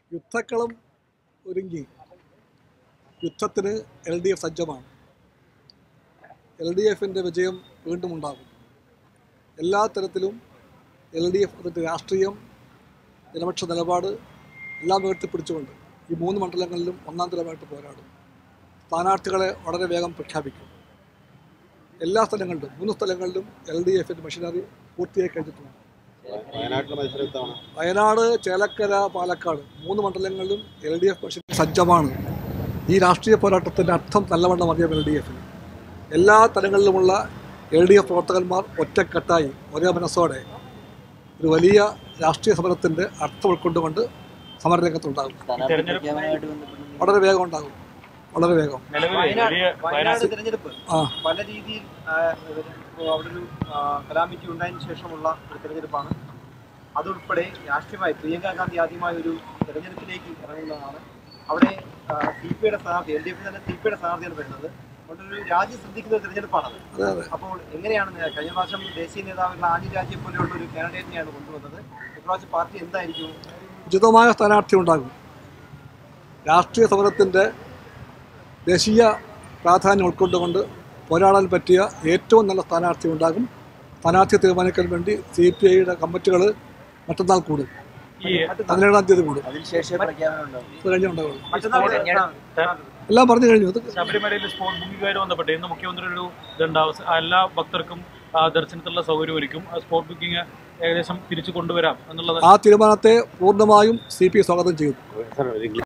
യുദ്ധക്കളം ഒരുങ്ങി യുദ്ധത്തിന് എൽ ഡി എഫ് സജ്ജമാണ് എൽ ഡി എഫിൻ്റെ വിജയം വീണ്ടും ഉണ്ടാകും എല്ലാ തരത്തിലും എൽ ഡി എഫ് അതിൻ്റെ രാഷ്ട്രീയം ജനപക്ഷ നിലപാട് എല്ലാം ഉയർത്തിപ്പിടിച്ചുകൊണ്ട് ഈ മൂന്ന് മണ്ഡലങ്ങളിലും ഒന്നാം തരമായിട്ട് പോരാടും സ്ഥാനാർത്ഥികളെ വളരെ വേഗം പ്രഖ്യാപിക്കും എല്ലാ സ്ഥലങ്ങളിലും മൂന്ന് സ്ഥലങ്ങളിലും എൽ ഡി എഫിൻ്റെ മെഷീനറി പൂർത്തിയായി കഴിഞ്ഞിട്ടുണ്ട് വയനാട്ടിലെ മത്സരം ഇത്തവണ വയനാട് ചേലക്കര പാലക്കാട് മൂന്ന് മണ്ഡലങ്ങളിലും എൽ ഡി എഫ് പക്ഷേ സജ്ജമാണ് ഈ രാഷ്ട്രീയ പോരാട്ടത്തിൻ്റെ അർത്ഥം നല്ലവണ്ണം അറിയാം എൽ ഡി എഫിന് എല്ലാ തലങ്ങളിലുമുള്ള എൽ ഡി എഫ് പ്രവർത്തകന്മാർ ഒറ്റക്കെട്ടായി ഒരേ മനസ്സോടെ ഒരു വലിയ രാഷ്ട്രീയ സമരത്തിൻ്റെ അർത്ഥം ഉൾക്കൊണ്ടുകൊണ്ട് സമരരംഗത്തുണ്ടാകും സ്ഥാനാർത്ഥി പ്രഖ്യാപനവുമായിട്ട് ബന്ധപ്പെട്ട് വളരെ വേഗം ഉണ്ടാകും വളരെ വേഗം നിലവിൽ വയനാട് വലിയ വയനാട് തിരഞ്ഞെടുപ്പ് ആ. പല രീതിയിൽ ആ, ഇപ്പോ അവിടെ ഒരു കലാമിറ്റി ഉണ്ടായതിനു ശേഷമുള്ള ഒരു തിരഞ്ഞെടുപ്പാണ് അതുൾപ്പെടെ രാഷ്ട്രീയമായി പ്രിയങ്ക ഗാന്ധി ആദ്യമായി ഒരു തെരഞ്ഞെടുപ്പിലേക്ക് ഇറങ്ങുന്നതാണ് അവിടെ സി പി ഐയുടെ സ്ഥാനാർത്ഥി എൽ ഡി എഫിൽ തന്നെ സി പി ഐയുടെ സ്ഥാനാർത്ഥിയാണ് വരുന്നത് അതുകൊണ്ട് ഒരു രാജ്യം ശ്രദ്ധിക്കുന്ന ഒരു തെരഞ്ഞെടുപ്പാണത് അതെ അതെ അപ്പോൾ എങ്ങനെയാണ് നേ- കഴിഞ്ഞ പ്രാവശ്യം ദേശീയ നേതാവുള്ള ആനി രാജ്യം പോലെയുള്ള ഒരു കാൻഡിഡേറ്റിനെയാണ് കൊണ്ടുവന്നത് ഇപ്രാവശ്യം പാർട്ടി എന്തായിരിക്കും ഉചിതമായ സ്ഥാനാർത്ഥി ഉണ്ടാകും രാഷ്ട്രീയ സമരത്തിൻ്റെ ദേശീയ പ്രാധാന്യം ഉൾക്കൊണ്ടുകൊണ്ട് പോരാടാൻ പറ്റിയ ഏറ്റവും നല്ല സ്ഥാനാർത്ഥി ഉണ്ടാകും സ്ഥാനാർത്ഥിയെ തീരുമാനിക്കാൻ വേണ്ടി സി പി ഐയുടെ കമ്മിറ്റികൾ മറ്റന്നാൾ കൂടും ഈ പതിനേഴാം തീയതി കൂടും അതിനുശേഷം പ്രഖ്യാപനം ഉണ്ടാവും അത് കഴിഞ്ഞുണ്ടാവുള്ളൂ മറ്റന്നാൾ എല്ലാം പറഞ്ഞു കഴിഞ്ഞു അത് ശബരിമലയിൽ സ്പോട്ട് ബുക്കിംഗുമായിട്ട് ബന്ധപ്പെട്ട് ഇന്ന് മുഖ്യമന്ത്രി ഒരു ഇതുണ്ടാവും എല്ലാ ഭക്തർക്കും ആ, ദർശനത്തിനുള്ള സൗകര്യം ഒരുക്കും ആ സ്പോട്ട് ബുക്കിംഗ് ഏകദേശം തിരിച്ചു കൊണ്ടുവരാം എന്നുള്ളത് ആ തീരുമാനത്തെ പൂർണ്ണമായും സി പി ഐ സ്വാഗതം ചെയ്തു സാർ ഒരു